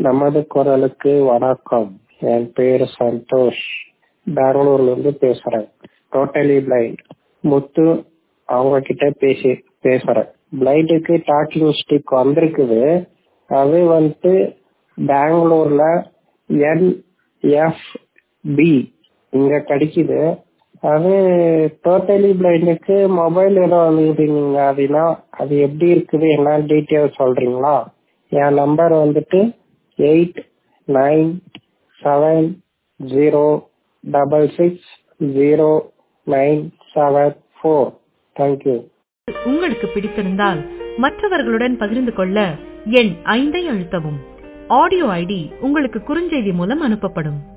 நமது குரலுக்கு வணக்கம் என் பேரு சந்தோஷ் பெங்களூர்ல இருந்து பேசுறேன் டோட்டலி பிளைண்ட் முத்து அவங்க கிட்ட பேசி பேசுறேன் பிளைண்டுக்கு டாக்கிங் ஸ்டிக் வந்திருக்குது அது வந்துட்டு பெங்களூர்ல என் எஃப் பி இங்க கிடைக்குது அது டோட்டலி பிளைண்டுக்கு மொபைல் ஏதோ வாங்குறீங்க அப்படின்னா அது எப்படி இருக்குது என்ன டீட்டெயில் சொல்றீங்களா என் நம்பர் வந்துட்டு eight nine seven zero double six zero nine seven four thank you உங்களுக்கு பிடித்திருந்தால் மற்றவர்களுடன் பகிர்ந்து கொள்ள எண் ஐந்தை அழுத்தவும் ஆடியோ ஐடி உங்களுக்கு குறுஞ்செய்தி மூலம் அனுப்பப்படும்